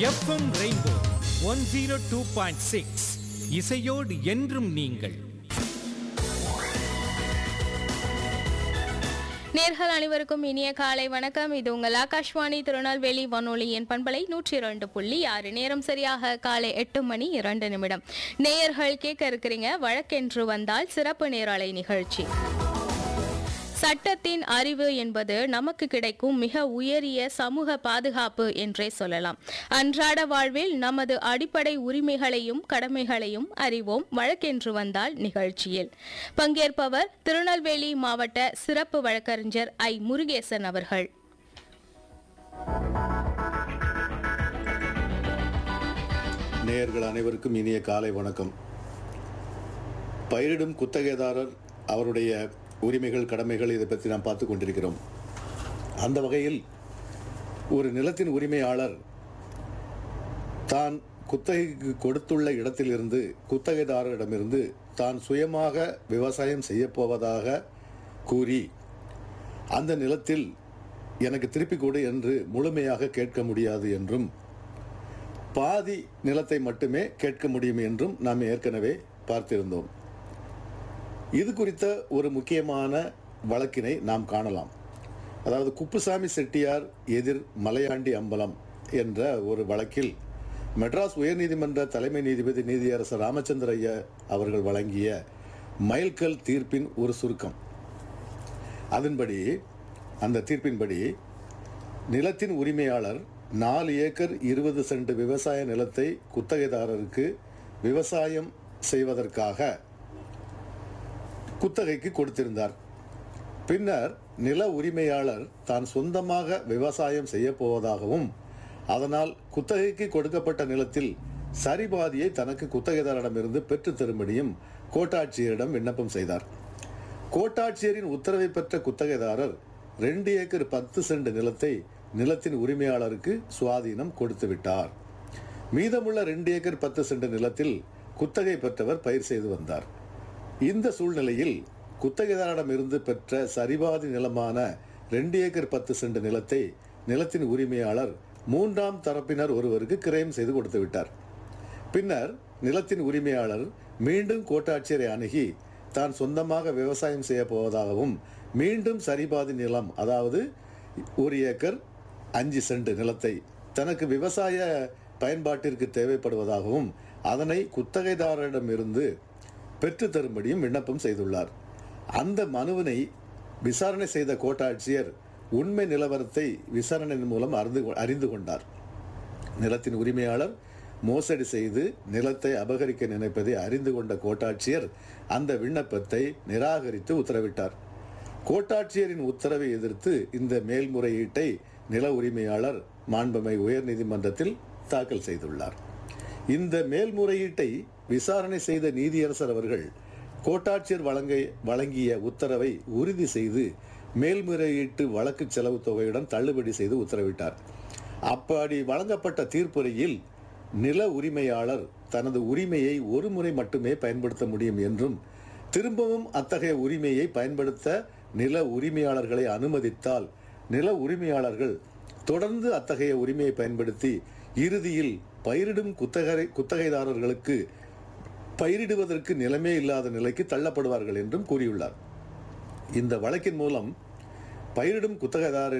FM rainbow one zero two point six இசையோடு என்றும் நீங்கள் நேர்கள் அனைவருக்கும் இனிய காலை வணக்கம் இது உங்கள் ஆகாஷ்வாணி திருநெல்வேலி வானொலியின் பண்பலை நூற்றி இரண்டு புள்ளி ஆறு நேரம் சரியாக காலை எட்டு மணி இரண்டு நிமிடம் நேயர்கள் கேட்க இருக்கிறீங்க வழக்கென்று வந்தால் சிறப்பு நேரலை நிகழ்ச்சி சட்டத்தின் அறிவு என்பது நமக்கு கிடைக்கும் மிக உயரிய சமூக பாதுகாப்பு என்றே சொல்லலாம் அன்றாட வாழ்வில் நமது அடிப்படை உரிமைகளையும் கடமைகளையும் அறிவோம் வழக்கென்று வந்தால் நிகழ்ச்சியில் பங்கேற்பவர் திருநெல்வேலி மாவட்ட சிறப்பு வழக்கறிஞர் ஐ முருகேசன் அவர்கள் நேயர்கள் அனைவருக்கும் இனிய காலை வணக்கம் பயிரிடும் குத்தகைதாரர் அவருடைய உரிமைகள் கடமைகள் இதை பற்றி நாம் பார்த்து கொண்டிருக்கிறோம் அந்த வகையில் ஒரு நிலத்தின் உரிமையாளர் தான் குத்தகைக்கு கொடுத்துள்ள இடத்திலிருந்து குத்தகைதாரரிடமிருந்து தான் சுயமாக விவசாயம் செய்யப்போவதாக கூறி அந்த நிலத்தில் எனக்கு திருப்பிக் கொடு என்று முழுமையாக கேட்க முடியாது என்றும் பாதி நிலத்தை மட்டுமே கேட்க முடியும் என்றும் நாம் ஏற்கனவே பார்த்திருந்தோம் இது குறித்த ஒரு முக்கியமான வழக்கினை நாம் காணலாம் அதாவது குப்புசாமி செட்டியார் எதிர் மலையாண்டி அம்பலம் என்ற ஒரு வழக்கில் மெட்ராஸ் உயர்நீதிமன்ற தலைமை நீதிபதி நீதியரசர் ராமச்சந்திர ஐயா அவர்கள் வழங்கிய மைல்கல் தீர்ப்பின் ஒரு சுருக்கம் அதன்படி அந்த தீர்ப்பின்படி நிலத்தின் உரிமையாளர் நாலு ஏக்கர் இருபது சென்ட் விவசாய நிலத்தை குத்தகைதாரருக்கு விவசாயம் செய்வதற்காக குத்தகைக்கு கொடுத்திருந்தார் பின்னர் நில உரிமையாளர் தான் சொந்தமாக விவசாயம் செய்யப் போவதாகவும் அதனால் குத்தகைக்கு கொடுக்கப்பட்ட நிலத்தில் சரிபாதியை தனக்கு குத்தகைதாரிடமிருந்து பெற்றுத் தரும்படியும் கோட்டாட்சியரிடம் விண்ணப்பம் செய்தார் கோட்டாட்சியரின் உத்தரவை பெற்ற குத்தகைதாரர் ரெண்டு ஏக்கர் பத்து சென்ட் நிலத்தை நிலத்தின் உரிமையாளருக்கு சுவாதீனம் கொடுத்து விட்டார் மீதமுள்ள ரெண்டு ஏக்கர் பத்து சென்ட் நிலத்தில் குத்தகை பெற்றவர் பயிர் செய்து வந்தார் இந்த சூழ்நிலையில் குத்தகைதாரிடமிருந்து பெற்ற சரிபாதி நிலமான ரெண்டு ஏக்கர் பத்து சென்ட் நிலத்தை நிலத்தின் உரிமையாளர் மூன்றாம் தரப்பினர் ஒருவருக்கு கிரயம் செய்து கொடுத்து விட்டார் பின்னர் நிலத்தின் உரிமையாளர் மீண்டும் கோட்டாட்சியரை அணுகி தான் சொந்தமாக விவசாயம் செய்ய போவதாகவும் மீண்டும் சரிபாதி நிலம் அதாவது ஒரு ஏக்கர் அஞ்சு சென்ட் நிலத்தை தனக்கு விவசாய பயன்பாட்டிற்கு தேவைப்படுவதாகவும் அதனை குத்தகைதாரரிடமிருந்து பெற்று தரும்படியும் விண்ணப்பம் செய்துள்ளார் அந்த மனுவினை விசாரணை செய்த கோட்டாட்சியர் உண்மை நிலவரத்தை விசாரணையின் மூலம் அறிந்து அறிந்து கொண்டார் நிலத்தின் உரிமையாளர் மோசடி செய்து நிலத்தை அபகரிக்க நினைப்பதை அறிந்து கொண்ட கோட்டாட்சியர் அந்த விண்ணப்பத்தை நிராகரித்து உத்தரவிட்டார் கோட்டாட்சியரின் உத்தரவை எதிர்த்து இந்த மேல்முறையீட்டை நில உரிமையாளர் மாண்புமை உயர்நீதிமன்றத்தில் தாக்கல் செய்துள்ளார் இந்த மேல்முறையீட்டை விசாரணை செய்த நீதியரசர் அவர்கள் கோட்டாட்சியர் வழங்க வழங்கிய உத்தரவை உறுதி செய்து மேல்முறையீட்டு வழக்கு செலவு தொகையுடன் தள்ளுபடி செய்து உத்தரவிட்டார் அப்படி வழங்கப்பட்ட தீர்ப்புரையில் நில உரிமையாளர் தனது உரிமையை ஒரு முறை மட்டுமே பயன்படுத்த முடியும் என்றும் திரும்பவும் அத்தகைய உரிமையை பயன்படுத்த நில உரிமையாளர்களை அனுமதித்தால் நில உரிமையாளர்கள் தொடர்ந்து அத்தகைய உரிமையை பயன்படுத்தி இறுதியில் பயிரிடும் குத்தகை குத்தகைதாரர்களுக்கு பயிரிடுவதற்கு நிலமே இல்லாத நிலைக்கு தள்ளப்படுவார்கள் என்றும் கூறியுள்ளார் இந்த வழக்கின் மூலம் பயிரிடும் குத்தகைதாரர்